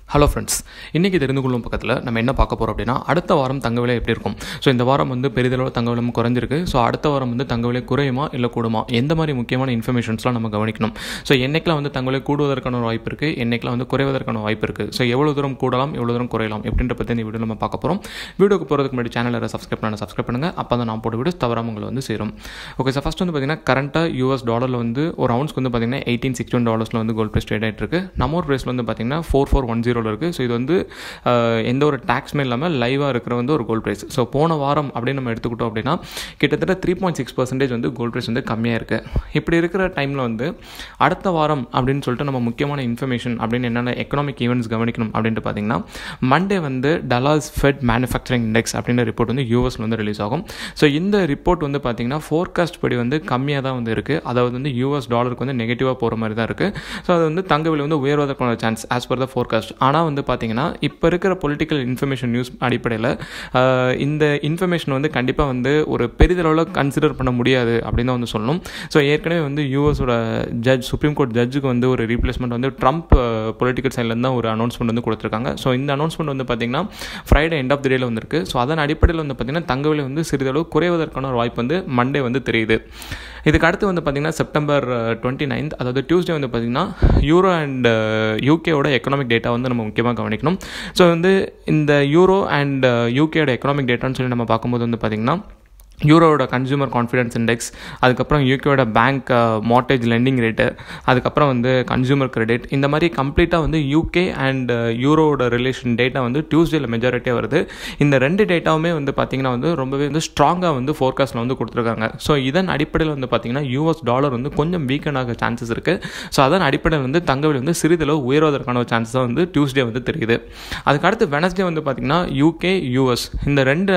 hello friends இன்றைக்கி தெரிந்து கொள்ளும் பக்கத்தில் நம்ம என்ன பார்க்க போகிறோம் அப்படின்னா அடுத்த வாரம் தங்க விலை எப்படி இருக்கும் ஸோ இந்த வாரம் வந்து பெரிதளவு தங்க விலை குறைஞ்சிருக்கு ஸோ அடுத்த வாரம் வந்து தங்க விலை குறையுமா இல்லை கூடுமா எந்த மாதிரி முக்கியமான இன்ஃபர்மேஷன்ஸ்லாம் நம்ம கவனிக்கணும் ஸோ என்னைக்கெலாம் வந்து தங்க விலை கூடுவதற்கான ஒரு வாய்ப்பு இருக்குது என்னைக்கெலாம் வந்து குறைவதற்கான வாய்ப்பு இருக்குது ஸோ எவ்வளோ தூரம் கூடலாம் எவ்வளோ தூரம் குறையலாம் எப்படின்ற பற்றி இந்த வீடியோ நம்ம பார்க்க போகிறோம் வீடியோக்கு போகிறதுக்கு முன்னாடி சேனலை சப்ஸ்கிரைப் பண்ண சப்ஸ்கிரைப் பண்ணுங்கள் அப்போ தான் நான் போட்ட வீடியோஸ் தவறாமல் உங்களை வந்து சேரும் ஓகே சார் ஃபஸ்ட் வந்து பார்த்தீங்கன்னா கரண்ட்டாக யூஎஸ் டாலரில் வந்து ஒரு அவுன்ஸ்க்கு வந்து பார்த்தீங்கன்னா எயிட்டீன் சிக்ஸ்டி ஒன் டாலர்ஸில் வந்து கோல்ட் ப்ரைஸ் ட்ரேட் ஆகிட்டு இருக்கு நம்ம ஒரு ப்ரைஸில் வந்து பார்த்தீங்கன்னா ஃபோர் ஃபோர் ஒன் ஜீரோவில் இருக்குது ஸோ இது வந்து ஆஹ், எந்த ஒரு டேக்ஸுமே இல்லாமல் லைவாக இருக்கிற வந்து ஒரு கோல்ட் ப்ரைஸ் ஸோ போன வாரம் அப்படின்னு நம்ம எடுத்துக்கிட்டோம் அப்படின்னா கிட்டத்தட்ட த்ரீ பாயிண்ட் சிக்ஸ் பர்சன்டேஜ் வந்து கோல்ட் ப்ரைஸ் வந்து கம்மியாக இருக்குது இப்படி இருக்கிற டைமில் வந்து அடுத்த வாரம் அப்படின்னு சொல்லிட்டு நம்ம முக்கியமான இன்ஃபர்மேஷன் அப்படின்னு என்னென்ன எக்கனாமிக் ஈவெண்ட்ஸ் கவனிக்கணும் அப்படின்ட்டு பார்த்தீங்கன்னா மண்டே வந்து டலாஸ் ஃபெட் மேனுஃபேக்சரிங் இண்டெக்ஸ் அப்படின்ற ரிப்போர்ட் வந்து யூஎஸ்ல வந்து ரிலீஸ் ஆகும் ஸோ இந்த ரிப்போர்ட் வந்து பார்த்தீங்கன்னா ஃபோர்காஸ்ட் படி வந்து கம்மியாக தான் வந்து இருக்குது அதாவது வந்து யூஎஸ் டாலருக்கு வந்து நெகட்டிவாக போகிற மாதிரி தான் இருக்குது ஸோ அது வந்து தங்க விலை வந்து உயர்வதற்கான chance as per the forecast ஆனால் வந்து பார்த்தீங்கன்னா இப்போ இருக்கிற பொலிட்டிக்கல் இன்ஃபர்மேஷன் நியூஸ் அடிப்படையில் ஆஹ், இந்த இன்ஃபர்மேஷன் வந்து கண்டிப்பாக வந்து ஒரு பெரிதளவில் கன்சிடர் பண்ண முடியாது அப்படின்னு தான் வந்து சொல்லணும் ஸோ ஏற்கனவே வந்து யூஎஸோட ஜட்ஜ் சுப்ரீம் கோர்ட் ஜட்ஜுக்கு வந்து ஒரு ரீப்ளேஸ்மெண்ட் வந்து ட்ரம்ப் பொலிட்டிக்கல் சைட்லேருந்து தான் ஒரு அனௌன்ஸ்மெண்ட் வந்து கொடுத்துருக்காங்க ஸோ இந்த அனௌன்ஸ்மெண்ட் வந்து பார்த்தீங்கன்னா ஃப்ரைடே எண்ட் ஆஃப் தி டேல வந்திருக்கு ஸோ அதன் அடிப்படையில் வந்து பார்த்தீங்கன்னா தங்க விலை வந்து சிறிதளவு குறைவதற்கான ஒரு வாய்ப்பு வந்து மண்டே வந்து தெரியுது இதுக்கு அடுத்து வந்து பார்த்தீங்கன்னா செப்டம்பர் டுவெண்ட்டி நைன்த் அதாவது டியூஸ்டே வந்து பார்த்தீங்கன்னா யூரோ அண்ட் யூகேவோட எக்கனாமிக் டேட்டா வந்து நம்ம முக்கியமாக கவனிக்கணும் ஸோ வந்து இந்த யூரோ அண்ட் யூகேயோட எக்கனாமிக் டேட்டான்னு சொல்லி நம்ம பார்க்கும்போது வந்து பார்த்தீங்கன்னா யூரோவோட கன்சூமர் கான்ஃபிடன்ஸ் இண்டெக்ஸ் அதுக்கப்புறம் யூகேவோட பேங்க் மார்டேஜ் லெண்டிங் ரேட்டு அதுக்கப்புறம் வந்து கன்சூமர் கிரெடிட் இந்த மாதிரி கம்ப்ளீட்டாக வந்து யூகே அண்ட் யூரோவோட ரிலேஷன் டேட்டா வந்து டியூஸ்டேல மெஜாரிட்டியாக வருது இந்த ரெண்டு டேட்டாவுமே வந்து பார்த்திங்கன்னா வந்து ரொம்பவே வந்து ஸ்ட்ராங்காக வந்து ஃபோர்காஸ்ட்டில் வந்து கொடுத்துருக்காங்க ஸோ இதன் அடிப்படையில் வந்து பார்த்திங்கன்னா யூஎஸ் டாலர் வந்து கொஞ்சம் வீக்கன் ஆக சான்சஸ் இருக்குது ஸோ அதன் அடிப்படையில் வந்து தங்க விலை வந்து சிறிதளவு உயர்வதற்கான ஒரு சான்சஸ் தான் வந்து டியூஸ்டே வந்து தெரியுது அதுக்கு அடுத்து வெனஸ்டே வந்து பார்த்திங்கன்னா யூகே யூஎஸ் இந்த ரெண்டு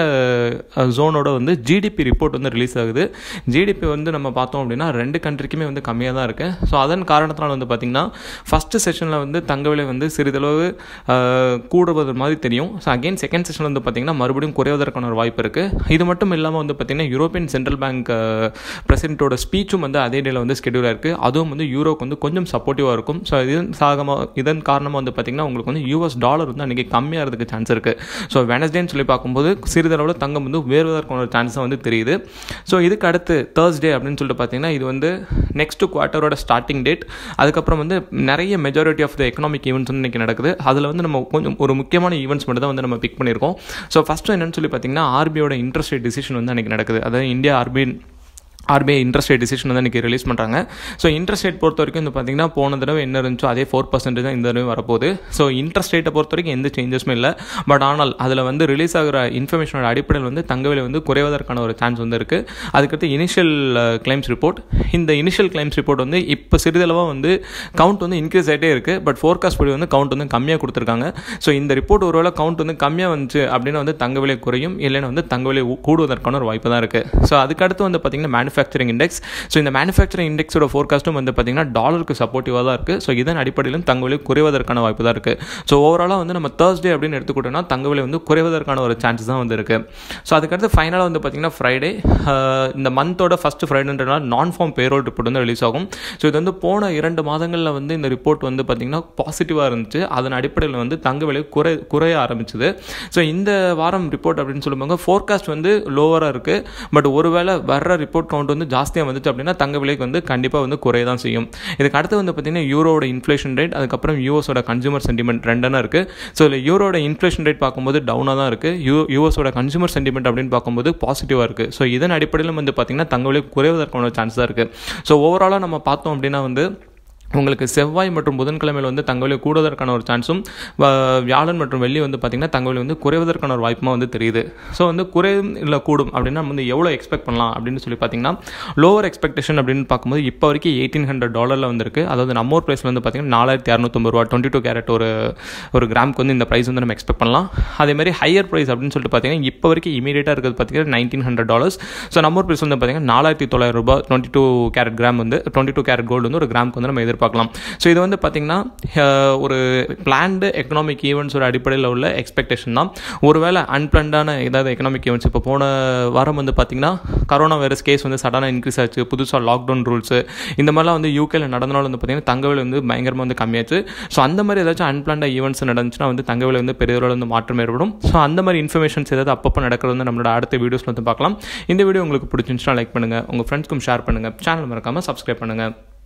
ஜோனோட வந்து ஜிடிபி ரிப்போர்ட் வந்து ரிலீஸ் ஆகுது ஜிடிபி வந்து நம்ம பார்த்தோம் அப்படின்னா ரெண்டு கண்ட்ரிக்குமே வந்து கம்மியாக தான் இருக்குது ஸோ அதன் காரணத்தினால வந்து பார்த்திங்கன்னா ஃபஸ்ட்டு செஷனில் வந்து தங்க விலை வந்து சிறிதளவு ஆஹ், கூடுவது மாதிரி தெரியும் ஸோ அகைன் செகண்ட் செஷன் வந்து பார்த்திங்கன்னா மறுபடியும் குறைவதற்கான ஒரு வாய்ப்பு இருக்குது இது மட்டும் இல்லாமல் வந்து பார்த்திங்கன்னா யூரோப்பியன் சென்ட்ரல் பேங்க் பிரசிடென்ட்டோட ஸ்பீச்சும் வந்து அதே டேல வந்து ஸ்கெடியூலாக இருக்குது அதுவும் வந்து யூரோக்கு வந்து கொஞ்சம் சப்போர்ட்டிவாக இருக்கும் ஸோ இதன் சாகமாக இதன் காரணமாக வந்து பார்த்திங்கன்னா உங்களுக்கு வந்து யூஎஸ் டாலர் வந்து அன்றைக்கி கம்மியாகிறதுக்கு சான்ஸ் இருக்குது ஸோ வெனஸ்டேன்னு சொல்லி பார்க்கும்போது சிறிதளவில் தங்கம் வந்து உயர்வதற்கான ஒரு சான்ஸ் வந்து தெரியுது ஸோ இதுக்கு அடுத்து தேர்ஸ்டே அப்படின்னு சொல்லிட்டு பார்த்தீங்கன்னா இது வந்து நெக்ஸ்ட் குவார்ட்டரோட ஸ்டார்டிங் டேட் அதுக்கப்புறம் வந்து நிறைய majority of the economic events வந்து இன்றைக்கி நடக்குது அதில் வந்து நம்ம கொஞ்சம் ஒரு முக்கியமான ஈவெண்ட்ஸ் மட்டும் தான் வந்து நம்ம பிக் பண்ணியிருக்கோம் ஸோ ஃபஸ்ட்டு என்னன்னு சொல்லி பார்த்தீங்கன்னா ஆர்பியோட இன்ட்ரெஸ்ட் ரேட் டிசிஷன் வந்து அன்றைக்கி நடக்குது அதாவது India RBI RBI interest rate decision வந்து இன்றைக்கி ரிலீஸ் பண்ணுறாங்க ஸோ இன்ட்ரெஸ்ட் ரேட் பொறுத்த வரைக்கும் வந்து பார்த்தீங்கன்னா போன தடவை என்ன இருந்துச்சோ அதே ஃபோர் பர்சன்டேஜ் தான் இந்த தடவை வரப்போகுது ஸோ இன்ட்ரெஸ்ட் ரேட்டை பொறுத்த வரைக்கும் எந்த சேஞ்சஸுமே இல்லை பட் ஆனால் அதில் வந்து ரிலீஸ் ஆகிற இன்ஃபர்மேஷனோட அடிப்படையில் வந்து தங்க விலை வந்து குறைவதற்கான ஒரு சான்ஸ் வந்து இருக்குது அதுக்கடுத்து இனிஷியல் கிளைம்ஸ் ரிப்போர்ட் இந்த இனிஷியல் கிளைம்ஸ் ரிப்போர்ட் வந்து இப்போ சிறிதளவாக வந்து கவுண்ட் வந்து இன்க்ரீஸ் ஆகிட்டே இருக்குது பட் ஃபோர்காஸ்ட் படி வந்து கவுண்ட் வந்து கம்மியாக கொடுத்துருக்காங்க ஸோ இந்த ரிப்போர்ட் ஒருவேளை கவுண்ட் வந்து கம்மியாக வந்துச்சு அப்படின்னா வந்து தங்க விலை குறையும் இல்லைன்னா வந்து தங்க விலை ஊ- கூடுவதற்கான ஒரு வாய்ப்பு தான் இருக்குது ஸோ அதுக்கடுத்து வந்து பார்த்திங்கன்னா மேனுஃபேக்சரிங் இண்டெக்ஸ் ஸோ இந்த மேனுஃபேக்சரிங் இண்டெக்ஸோட ஃபோர்காஸ்ட்டும் வந்து பார்த்திங்கன்னா டாலருக்கு சப்போர்ட்டிவாக தான் இருக்குது ஸோ இதன் அடிப்படையிலும் தங்க விலை குறைவதற்கான வாய்ப்பு தான் இருக்குது ஸோ ஓவராலாக வந்து நம்ம தேர்ஸ்டே அப்படின்னு எடுத்துக்கிட்டோம்னா தங்க விலை வந்து குறைவதற்கான ஒரு சான்சஸ் தான் வந்து இருக்குது ஸோ அதுக்கடுத்து ஃபைனலாக வந்து பார்த்திங்கன்னா ஃப்ரைடே இந்த மந்தோட ஃபஸ்ட் ஃப்ரைடேன்றனால நான் ஃபார்ம் பேரோல் ரிப்போர்ட் வந்து ரிலீஸ் ஆகும் ஸோ இது வந்து போன இரண்டு மாதங்களில் வந்து இந்த ரிப்போர்ட் வந்து பார்த்திங்கன்னா பாசிட்டிவாக இருந்துச்சு அதன் அடிப்படையில் வந்து தங்க விலை குறை குறைய ஆரம்பிச்சுது ஸோ இந்த வாரம் ரிப்போர்ட் அப்படின்னு சொல்லுவாங்க ஃபோர்காஸ்ட் வந்து லோவராக இருக்குது பட் ஒருவேளை வர்ற ரிப்போர்ட் கவுண்ட் வந்து ஜாஸ்தியாக வந்துச்சு அப்படின்னா தங்க விலைக்கு வந்து கண்டிப்பாக வந்து குறைய தான் செய்யும் இதுக்கு அடுத்து வந்து பார்த்திங்கன்னா யூரோட இன்ஃப்ளேஷன் ரேட் அதுக்கப்புறம் யூஎஸோட கன்சூமர் சென்டிமெண்ட் ரெண்டனா இருக்குது ஸோ இதில் யூரோட இன்ஃப்ளேஷன் ரேட் பார்க்கும்போது டவுனாக தான் இருக்குது யூ யூஎஸோட கன்சூமர் சென்டிமெண்ட் அப்படின்னு பார்க்கும்போது பாசிட்டிவாக இருக்குது ஸோ இதன் அடிப்படையில் வந்து பார்த்திங்கன்னா தங்க விலை குறைவதற்கான சான்ஸ் தான் இருக்குது ஸோ ஓவராலாக நம்ம பார்த்தோம் அப்படின்னா வந்து உங்களுக்கு செவ்வாய் மற்றும் புதன்கிழமையில் வந்து தங்க விலை கூடுவதற்கான ஒரு சான்ஸும் வ- வியாழன் மற்றும் வெள்ளி வந்து பார்த்திங்கன்னா தங்க விலை வந்து குறைவதற்கான ஒரு வாய்ப்புமா வந்து தெரியுது ஸோ வந்து குறையும் இல்லை கூடும் அப்படின்னா நம்ம வந்து எவ்வளோ எக்ஸ்பெக்ட் பண்ணலாம் அப்படின்னு சொல்லி பார்த்தீங்கன்னா லோவர் எக்ஸ்பெக்டேஷன் அப்படின்னு பார்க்கும்போது இப்போ வரைக்கும் எயிட்டீன் ஹண்ட்ரட் டாலரில் வந்திருக்கு அதாவது நம்ம ஊர் ப்ரைஸில் வந்து பார்த்திங்கன்னா நாலாயிரத்தி இரநூத்தொம்பது ரூபா டுவெண்ட்டி டூ கேரட் ஒரு ஒரு கிராமுக்கு வந்து இந்த ப்ரைஸ் வந்து நம்ம எக்ஸ்பெக்ட் பண்ணலாம் அதே மாதிரி ஹையர் ப்ரைஸ் அப்படின்னு சொல்லிட்டு பார்த்தீங்கன்னா இப்போ வரைக்கும் இமீடியட்டாக இருக்கிறது பார்த்தீங்கன்னா நைன்டீன் ஹண்ட்ரட் டாலர்ஸ் ஸோ நம்ம ஊர் ப்ரைஸ் வந்து பார்த்தீங்கன்னா நாலாயிரத்தி தொள்ளாயிரம் ரூபாய் டுவெண்ட்டி டூ கேரட் கிராம் வந்து டுவெண்ட்டி டூ கேரட் கோல்டு வந்து ஒரு கிராமுக்கு வந்து நம்ம எதிர்பார்க்கலாம் எதிர்பார்க்கலாம் ஸோ இது வந்து பார்த்திங்கன்னா அஹ், ஒரு பிளான்டு எக்கனாமிக் ஈவெண்ட்ஸோட அடிப்படையில் உள்ள எக்ஸ்பெக்டேஷன் தான் ஒருவேளை அன்பிளான்டான ஏதாவது எக்கனாமிக் ஈவெண்ட்ஸ் இப்போ போன வாரம் வந்து பார்த்திங்கன்னா கரோனா வைரஸ் கேஸ் வந்து சடனாக இன்க்ரீஸ் ஆச்சு புதுசாக லாக்டவுன் ரூல்ஸு இந்த மாதிரிலாம் வந்து யூகேல நடந்தனால வந்து பார்த்திங்கன்னா தங்க விலை வந்து பயங்கரமாக வந்து கம்மியாச்சு ஸோ அந்த மாதிரி ஏதாச்சும் அன்பிளான்டாக ஈவெண்ட்ஸ் நடந்துச்சுன்னா வந்து தங்க விலை வந்து பெரிய அளவில் வந்து மாற்றம் ஏற்படும் ஸோ அந்த மாதிரி இன்ஃபர்மேஷன்ஸ் ஏதாவது அப்பப்போ நடக்கிறது வந்து நம்மளோட அடுத்த வீடியோஸில் வந்து பார்க்கலாம் இந்த வீடியோ உங்களுக்கு பிடிச்சிருந்துச்சுன்னா லைக் பண்ணுங்கள் உங்கள் ஃப்ரெண்ட்ஸ்க்கும் ஷேர் பண்ணுங்கள் சேனல் மறக்காமல் சப்ஸ்கிரைப் பண்ணுங்கள்